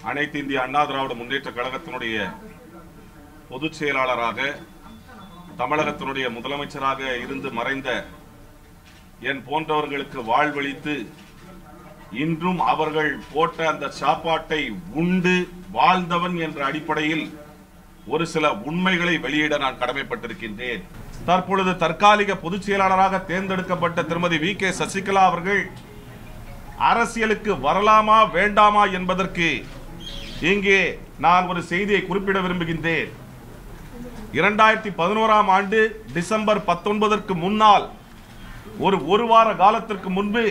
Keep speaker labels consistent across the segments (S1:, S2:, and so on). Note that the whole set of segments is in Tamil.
S1: அனைத்து இந்திய அண்ணா திராவிட முன்னேற்ற கழகத்தினுடைய பொதுச் செயலாளராக தமிழகத்தினுடைய முதலமைச்சராக இருந்து மறைந்த என் போன்றவர்களுக்கு வாழ்வளித்து இன்றும் அவர்கள் போட்ட அந்த சாப்பாட்டை உண்டு வாழ்ந்தவன் என்ற அடிப்படையில் ஒரு சில உண்மைகளை வெளியிட நான் கடமைப்பட்டிருக்கின்றேன் தற்பொழுது தற்காலிக பொதுச் செயலாளராக தேர்ந்தெடுக்கப்பட்ட திருமதி வி கே சசிகலா அவர்கள் அரசியலுக்கு வரலாமா வேண்டாமா என்பதற்கு இங்கே நான் ஒரு செய்தியை குறிப்பிட விரும்புகின்றேன் இரண்டாயிரத்தி பதினோராம் ஆண்டு டிசம்பர் பத்தொன்பதற்கு முன்னால் ஒரு ஒரு வார காலத்திற்கு முன்பு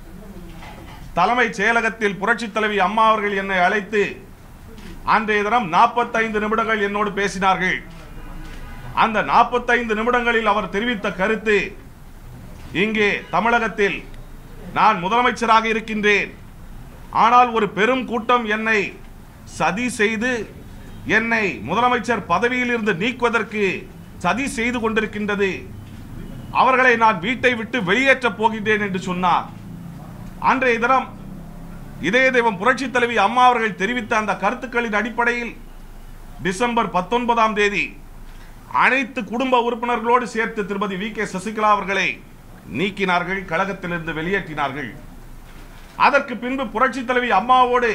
S1: தலைமைச் செயலகத்தில் புரட்சித் தலைவி அம்மா அவர்கள் என்னை அழைத்து அன்றைய தினம் நாற்பத்தைந்து நிமிடங்கள் என்னோடு பேசினார்கள் அந்த நாற்பத்தைந்து நிமிடங்களில் அவர் தெரிவித்த கருத்து இங்கே தமிழகத்தில் நான் முதலமைச்சராக இருக்கின்றேன் ஆனால் ஒரு பெரும் கூட்டம் என்னை சதி செய்து என்னை முதலமைச்சர் பதவியில் இருந்து நீக்குவதற்கு சதி செய்து கொண்டிருக்கின்றது அவர்களை நான் வீட்டை விட்டு வெளியேற்றப் போகின்றேன் என்று சொன்னார் அன்றைய தினம் இதய தெய்வம் புரட்சி தலைவி அம்மா அவர்கள் தெரிவித்த அந்த கருத்துக்களின் அடிப்படையில் டிசம்பர் பத்தொன்பதாம் தேதி அனைத்து குடும்ப உறுப்பினர்களோடு சேர்த்து திருமதி வி கே சசிகலா அவர்களை நீக்கினார்கள் கழகத்திலிருந்து வெளியேற்றினார்கள் அதற்கு பின்பு புரட்சி தலைவி அம்மாவோடு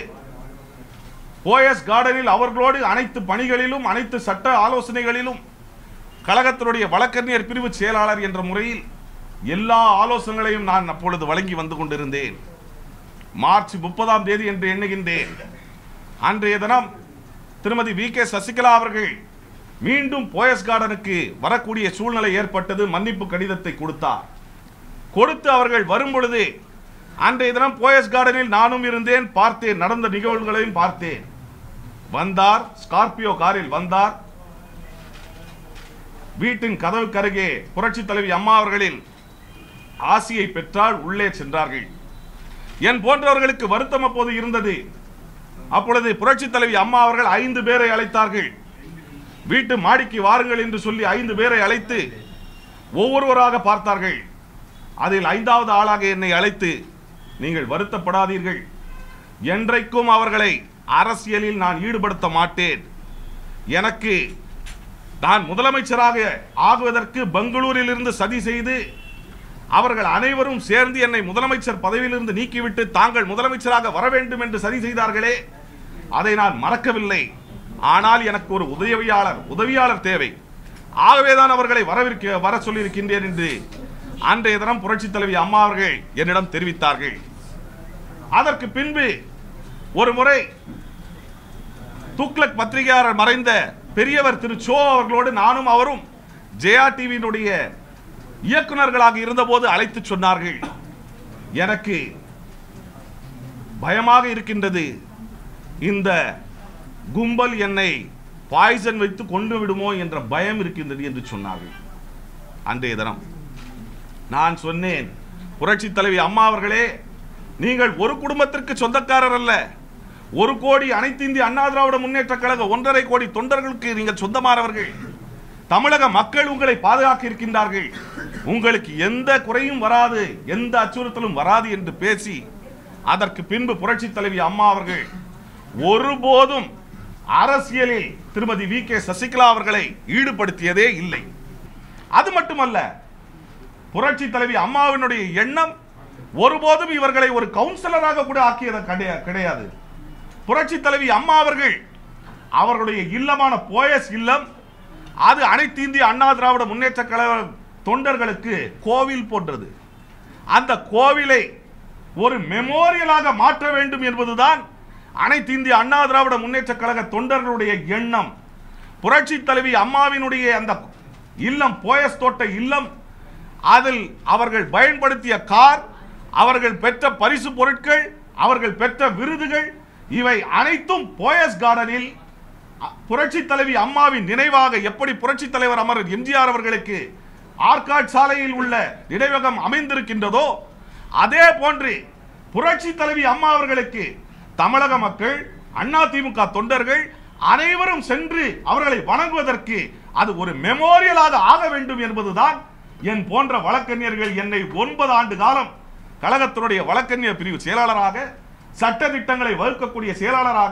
S1: ஓஎஸ் கார்டனில் அவர்களோடு அனைத்து பணிகளிலும் அனைத்து சட்ட ஆலோசனைகளிலும் கழகத்தினுடைய வழக்கறிஞர் பிரிவு செயலாளர் என்ற முறையில் எல்லா ஆலோசனைகளையும் நான் அப்பொழுது வழங்கி வந்து கொண்டிருந்தேன் மார்ச் முப்பதாம் தேதி என்று எண்ணுகின்றேன் அன்றைய தினம் திருமதி வி கே சசிகலா அவர்கள் மீண்டும் போயஸ் கார்டனுக்கு வரக்கூடிய சூழ்நிலை ஏற்பட்டது மன்னிப்பு கடிதத்தை கொடுத்தார் கொடுத்து அவர்கள் வரும் பொழுது அன்றைய தினம் போயஸ் கார்டனில் நானும் இருந்தேன் பார்த்தேன் நடந்த நிகழ்வுகளையும் பார்த்தேன் வந்தார் ஸ்கார்பியோ காரில் வந்தார் வீட்டின் கதவுக்கு அருகே புரட்சி தலைவி அம்மா அவர்களின் ஆசியை பெற்றால் உள்ளே சென்றார்கள் என் போன்றவர்களுக்கு வருத்தம் அப்போது இருந்தது அப்பொழுது புரட்சி தலைவி அம்மா அவர்கள் ஐந்து பேரை அழைத்தார்கள் வீட்டு மாடிக்கு வாருங்கள் என்று சொல்லி ஐந்து பேரை அழைத்து ஒவ்வொருவராக பார்த்தார்கள் அதில் ஐந்தாவது ஆளாக என்னை அழைத்து நீங்கள் வருத்தப்படாதீர்கள் என்றைக்கும் அவர்களை அரசியலில் நான் ஈடுபடுத்த மாட்டேன் எனக்கு நான் முதலமைச்சராக ஆகுவதற்கு பெங்களூரில் இருந்து சதி செய்து அவர்கள் அனைவரும் சேர்ந்து என்னை முதலமைச்சர் பதவியிலிருந்து நீக்கிவிட்டு தாங்கள் முதலமைச்சராக வர வேண்டும் என்று சதி செய்தார்களே அதை நான் மறக்கவில்லை ஆனால் எனக்கு ஒரு உதவியாளர் உதவியாளர் தேவை ஆகவேதான் அவர்களை வரவிருக்க வர சொல்லியிருக்கின்றேன் என்று அன்றைய தினம் புரட்சி தலைவி அம்மா அவர்கள் என்னிடம் தெரிவித்தார்கள் அதற்கு பின்பு ஒரு முறை துக்ளக் பத்திரிகையாளர் மறைந்த பெரியவர் திரு சோ அவர்களோடு நானும் அவரும் ஜெயா டிவியினுடைய இயக்குனர்களாக இருந்தபோது அழைத்து சொன்னார்கள் எனக்கு பயமாக இருக்கின்றது இந்த கும்பல் என்னை பாய்சன் வைத்து கொண்டு விடுமோ என்ற பயம் இருக்கின்றது என்று சொன்னார்கள் அன்றைய தினம் நான் சொன்னேன் புரட்சி தலைவி அம்மா அவர்களே நீங்கள் ஒரு குடும்பத்திற்கு சொந்தக்காரர் அல்ல ஒரு கோடி அனைத்து இந்திய அண்ணா திராவிட முன்னேற்ற கழக ஒன்றரை கோடி தொண்டர்களுக்கு நீங்கள் சொந்தமானவர்கள் தமிழக மக்கள் உங்களை பாதுகாக்க இருக்கின்றார்கள் உங்களுக்கு எந்த குறையும் வராது எந்த அச்சுறுத்தலும் வராது என்று பேசி அதற்கு பின்பு புரட்சி தலைவி அம்மா அவர்கள் ஒருபோதும் அரசியலில் திருமதி வி கே சசிகலா அவர்களை ஈடுபடுத்தியதே இல்லை அது மட்டுமல்ல புரட்சி தலைவி அம்மாவினுடைய எண்ணம் ஒருபோதும் இவர்களை ஒரு கவுன்சிலராக கூட ஆக்கியது கிடையா- கிடையாது புரட்சி தலைவி அம்மா அவர்கள் அவர்களுடைய இல்லமான போயஸ் இல்லம் அது அனைத்து இந்திய அண்ணா திராவிட முன்னேற்ற கழக தொண்டர்களுக்கு கோவில் போன்றது அந்த கோவிலை ஒரு மெமோரியலாக மாற்ற வேண்டும் என்பதுதான் அனைத்து இந்திய அண்ணா திராவிட முன்னேற்ற கழக தொண்டர்களுடைய எண்ணம் புரட்சி தலைவி அம்மாவினுடைய அந்த இல்லம் போயஸ் தோட்ட இல்லம் அதில் அவர்கள் பயன்படுத்திய கார் அவர்கள் பெற்ற பரிசு பொருட்கள் அவர்கள் பெற்ற விருதுகள் இவை அனைத்தும் போயஸ் கார்டனில் அ- புரட்சி தலைவி அம்மாவின் நினைவாக எப்படி புரட்சி தலைவர் அமரர் எம்ஜிஆர் அவர்களுக்கு ஆர்காட் சாலையில் உள்ள நினைவகம் அமைந்திருக்கின்றதோ அதே போன்று புரட்சி தலைவி அம்மா அவர்களுக்கு தமிழக மக்கள் அண்ணா திமுக தொண்டர்கள் அனைவரும் சென்று அவர்களை வணங்குவதற்கு அது ஒரு மெமோரியலாக ஆக வேண்டும் என்பதுதான் என் போன்ற வழக்கறிஞர்கள் என்னை ஒன்பது ஆண்டு காலம் கழகத்தினுடைய வழக்கறிஞர் பிரிவு செயலாளராக சட்ட திட்டங்களை வகுக்கக்கூடிய செயலாளராக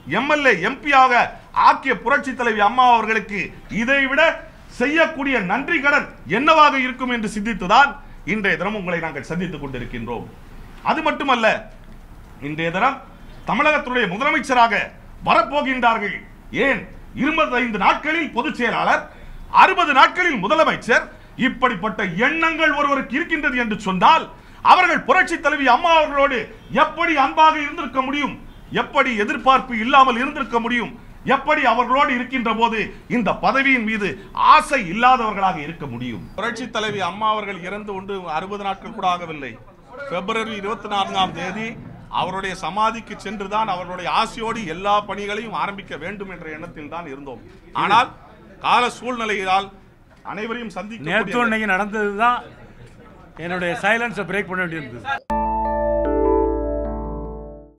S1: எம்எல்ஏ எம்பியாக ஆக்கிய புரட்சி தலைவி அம்மா அவர்களுக்கு இதைவிட செய்யக்கூடிய நன்றி கடன் என்னவாக இருக்கும் என்று சிந்தித்துதான் இன்றைய தினம் உங்களை நாங்கள் சந்தித்துக் கொண்டிருக்கின்றோம் அது மட்டுமல்ல இன்றைய தினம் தமிழகத்துடைய முதலமைச்சராக வரப்போகின்றார்கள் ஏன் இருபத்தைந்து நாட்களில் பொதுச் செயலாளர் அறுபது நாட்களில் முதலமைச்சர் இப்படிப்பட்ட எண்ணங்கள் ஒருவருக்கு இருக்கின்றது என்று சொன்னால் அவர்கள் புரட்சி தலைவி அம்மா அவர்களோடு எப்படி அன்பாக இருந்திருக்க முடியும் எப்படி எதிர்பார்ப்பு இல்லாமல் இருந்திருக்க முடியும் எப்படி அவர்களோடு இருக்கின்ற போது இந்த பதவியின் மீது ஆசை இல்லாதவர்களாக இருக்க முடியும் புரட்சி தலைவி அம்மா அவர்கள் இறந்து கொண்டு அறுபது நாட்கள் கூட ஆகவில்லை பிப்ரவரி இருபத்தி நான்காம் தேதி அவருடைய சமாதிக்கு சென்றுதான் அவர்களுடைய ஆசையோடு எல்லா பணிகளையும் ஆரம்பிக்க வேண்டும் என்ற எண்ணத்தில் தான் இருந்தோம் ஆனால் கால சூழ்நிலையால் அனைவரையும்
S2: நேற்று
S1: சந்திக்க
S2: இன்னைக்கு நடந்தது தான் என்னுடைய சைலன்ஸை பிரேக் பண்ண வேண்டியிருந்தது